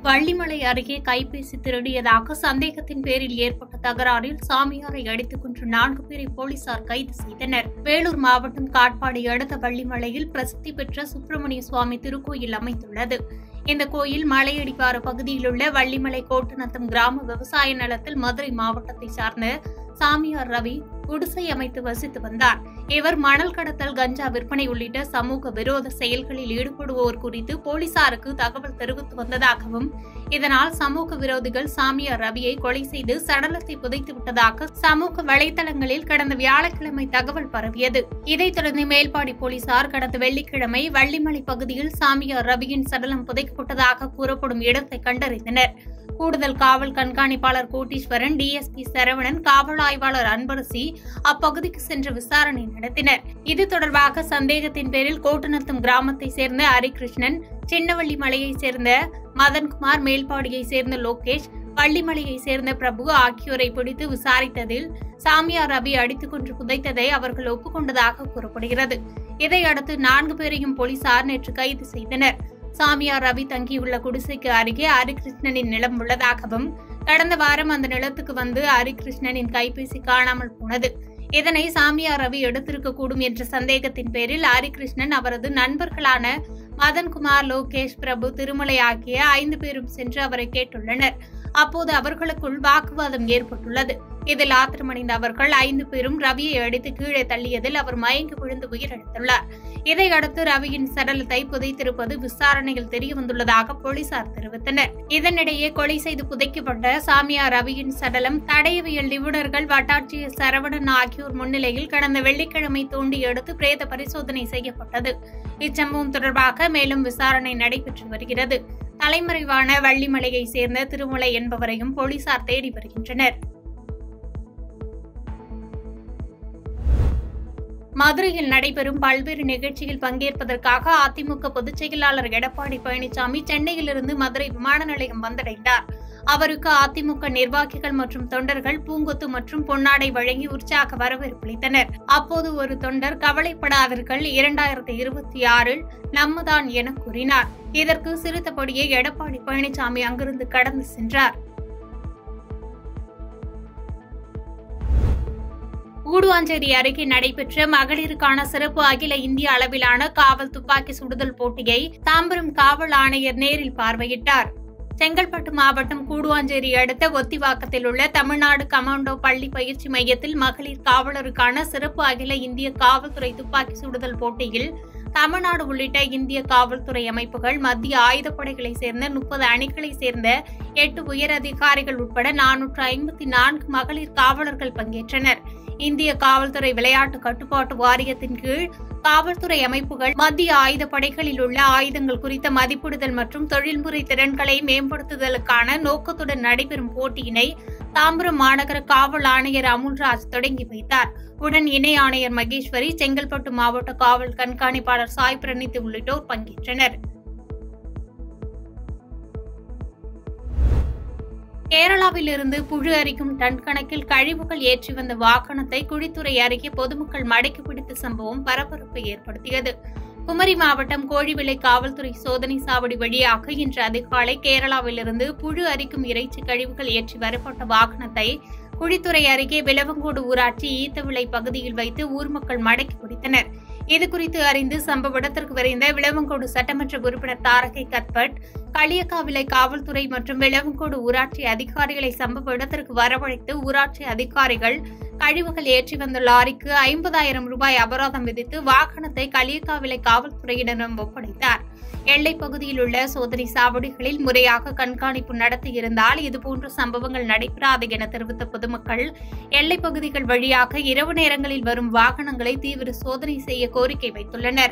வள்ளிமலை அருகே கைபேசி திருடியதாக சந்தேகத்தின் பேரில் ஏற்பட்ட தகராறில் சாமியாரை அடித்துக் கொன்று நான்கு பேரை போலீசார் கைது செய்தனர் வேலூர் மாவட்டம் காட்பாடி அடுத்த வள்ளிமலையில் பிரசித்தி பெற்ற சுப்பிரமணிய சுவாமி திருக்கோயில் அமைந்துள்ளது இந்த கோயில் மலையடிவார பகுதியில் உள்ள வள்ளிமலை கோட்டுநத்தம் கிராம விவசாய நிலத்தில் மதுரை மாவட்டத்தை சார்ந்த சாமியார் ரவி குடிசை அமைத்து வசித்து வந்தார் இவர் மணல் கடத்தல் கஞ்சா விற்பனை உள்ளிட்ட சமூக விரோத செயல்களில் ஈடுபடுவோர் குறித்து போலீசாருக்கு தகவல் தெரிவித்து வந்ததாகவும் இதனால் சமூக விரோதிகள் சாமியார் ரவியை கொலை செய்து சடலத்தை புதைத்து விட்டதாக சமூக வலைதளங்களில் கடந்த வியாழக்கிழமை தகவல் பரவியது இதைத் தொடர்ந்து மேல்பாடி போலீசார் கடந்த வெள்ளிக்கிழமை வள்ளிமலை பகுதியில் சாமியார் ரவியின் சடலம் புதைக்கப்பட்டதாக கூறப்படும் இடத்தை கண்டறிந்தனர் கூடுதல் காவல் கண்காணிப்பாளர் கோட்டீஸ்வரன் டிஎஸ்பி சரவணன் காவல் ஆய்வாளர் அன்பரசி அப்பகுதிக்கு சென்று விசாரணை நடத்தினர் இது தொடர்பாக சந்தேகத்தின் பேரில் கோட்டுநத்தம் கிராமத்தை சேர்ந்த ஹரிகிருஷ்ணன் சின்னவள்ளி மலையைச் சேர்ந்த மதன்குமார் மேல்பாடியைச் சேர்ந்த லோகேஷ் வள்ளிமலையைச் சேர்ந்த பிரபு ஆகியோரை பிடித்து விசாரித்ததில் சாமியார் ரவி அடித்துக் கொன்று புதைத்ததை அவர்கள் ஒப்புக்கொண்டதாக கூறப்படுகிறது இதையடுத்து நான்கு பேரையும் போலீசார் நேற்று கைது செய்தனர் சாமியார் ரவி தங்கியுள்ள குடிசைக்கு அருகே ஹரிகிருஷ்ணனின் நிலம் உள்ளதாகவும் கடந்த வாரம் அந்த நிலத்துக்கு வந்து ஹரிகிருஷ்ணனின் கைபேசி காணாமல் போனது இதனை சாமியார் ரவி எடுத்திருக்கக்கூடும் என்ற சந்தேகத்தின் பேரில் ஹரிகிருஷ்ணன் அவரது நண்பர்களான மதன்குமார் லோகேஷ் பிரபு திருமலை ஆகிய ஐந்து பேரும் சென்று அவரை கேட்டுள்ளனர் அப்போது அவர்களுக்குள் வாக்குவாதம் ஏற்பட்டுள்ளது இதில் ஆத்திரமடைந்த அவர்கள் ஐந்து பேரும் ரவியை அடித்து கீழே தள்ளியதில் அவர் மயங்கி விழுந்து உயிரிழந்துள்ளார் இதையடுத்து ரவியின் சடலத்தை புதைத்திருப்பது விசாரணையில் தெரியவந்துள்ளதாக போலீசார் தெரிவித்தனர் இதனிடையே கொலை செய்து புதைக்கப்பட்ட சாமியார் ரவியின் சடலம் தடயவியல் நிபுணர்கள் வட்டாட்சியர் சரவணன் ஆகியோர் முன்னிலையில் கடந்த வெள்ளிக்கிழமை தோண்டி எடுத்து பிரேத பரிசோதனை செய்யப்பட்டது இச்சம்பவம் தொடர்பாக மேலும் விசாரணை நடைபெற்று வருகிறது தலைமறைவான வள்ளிமலையை சேர்ந்த திருமலை என்பவரையும் போலீசார் தேடி வருகின்றனர் மதுரையில் நடைபெறும் பல்வேறு நிகழ்ச்சியில் பங்கேற்பதற்காக அதிமுக பொதுச் செயலாளர் எடப்பாடி பழனிசாமி சென்னையிலிருந்து மதுரை விமான நிலையம் வந்தடைந்தார் அவருக்கு அதிமுக நிர்வாகிகள் மற்றும் தொண்டர்கள் பூங்கொத்து மற்றும் பொன்னாடை வழங்கி உற்சாக வரவேற்பளித்தனர் அப்போது ஒரு தொண்டர் கவலைப்படாதீர்கள் இரண்டாயிரத்தி இருபத்தி ஆறில் நம்மதான் என கூறினார் இதற்கு சிரித்தபடியே எடப்பாடி பழனிசாமி அங்கிருந்து கடந்து சென்றார் கூடுவாஞ்சேரி அருகே நடைபெற்ற மகளிருக்கான சிறப்பு அகில இந்திய அளவிலான காவல் துப்பாக்கி சுடுதல் போட்டியை தாம்பரம் காவல் ஆணையர் நேரில் பார்வையிட்டார் செங்கல்பட்டு மாவட்டம் கூடுவாஞ்சேரி அடுத்த ஒத்திவாக்கத்தில் உள்ள தமிழ்நாடு கமாண்டோ பள்ளி பயிற்சி மையத்தில் மகளிர் காவலருக்கான சிறப்பு அகில இந்திய காவல்துறை துப்பாக்கி சுடுதல் போட்டியில் தமிழ்நாடு உள்ளிட்ட இந்திய காவல்துறை அமைப்புகள் மத்திய ஆயுதப்படைகளை சேர்ந்த முப்பது அணிகளை சேர்ந்த எட்டு உயர் அதிகாரிகள் உட்பட நானூற்று ஐம்பத்தி நான்கு மகளிர் காவலர்கள் பங்கேற்றனர் இந்திய காவல்துறை விளையாட்டு கட்டுப்பாட்டு வாரியத்தின் கீழ் காவல்துறை அமைப்புகள் மத்திய ஆயுதப்படைகளில் உள்ள ஆயுதங்கள் குறித்த மதிப்பிடுதல் மற்றும் தொழில்முறை திறன்களை மேம்படுத்துதலுக்கான நோக்கத்துடன் நடைபெறும் போட்டியினை தாம்பரம் மாநகர காவல் ஆணையர் அமுல்ராஜ் தொடங்கி வைத்தார் உடன் இணை ஆணையர் மகேஸ்வரி செங்கல்பட்டு மாவட்ட காவல் கண்காணிப்பாளர் சாய் பிரணீத் உள்ளிட்டோர் பங்கேற்றனர் கேரளாவில் இருந்து புழு அரிக்கும் டன் கணக்கில் கழிவுகள் ஏற்றி வந்த வாகனத்தை குழித்துறை அருகே பொதுமக்கள் மடக்கி பிடித்த சம்பவம் பரபரப்பை ஏற்படுத்தியது குமரி மாவட்டம் கோழிவிலை காவல்துறை சோதனை சாவடி வழியாக இன்று அதிகாலை கேரளாவிலிருந்து புழு அரிக்கும் இறைச்சி கழிவுகள் ஏற்றி வரப்பட்ட வாகனத்தை குழித்துறை அருகே விலவங்கோடு ஊராட்சி ஈத்தவிளை பகுதியில் வைத்து ஊர் மக்கள் மடக்கி பிடித்தனர் இதுகுறித்து அறிந்து சம்பவ இடத்திற்கு விரைந்த விளவங்கோடு சட்டமன்ற உறுப்பினர் தாரகை கத்பட் களியக்காவிலை காவல்துறை மற்றும் விளவங்கோடு ஊராட்சி அதிகாரிகளை சம்பவ இடத்திற்கு வரவழைத்து ஊராட்சி அதிகாரிகள் கழிவுகள் ஏற்றி வந்த லாரிக்கு ஐம்பதாயிரம் ரூபாய் அபராதம் விதித்து வாகனத்தை களியக்காவிலை காவல்துறையினரிடம் ஒப்படைத்தார் எல்லைப் பகுதியில் உள்ள சோதனை சாவடிகளில் முறையாக கண்காணிப்பு நடத்தியிருந்தால் இதுபோன்ற சம்பவங்கள் நடைபெறாது என தெரிவித்த பொதுமக்கள் எல்லைப் பகுதிகள் வழியாக இரவு நேரங்களில் வரும் வாகனங்களை தீவிர சோதனை செய்ய கோரிக்கை வைத்துள்ளனர்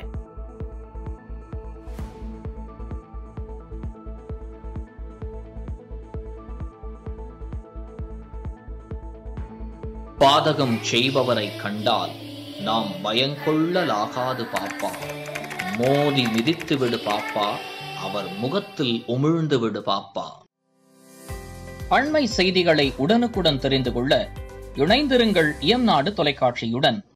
பாதகம் செய்பவரை கண்டால் நாம் பயங்கொள்ளலாகாது பாப்பா மோதி மிதித்து விடு பாப்பா அவர் முகத்தில் உமிழ்ந்து விடு பாப்பா அண்மை செய்திகளை உடனுக்குடன் தெரிந்து கொள்ள இணைந்திருங்கள் இயம்நாடு தொலைக்காட்சியுடன்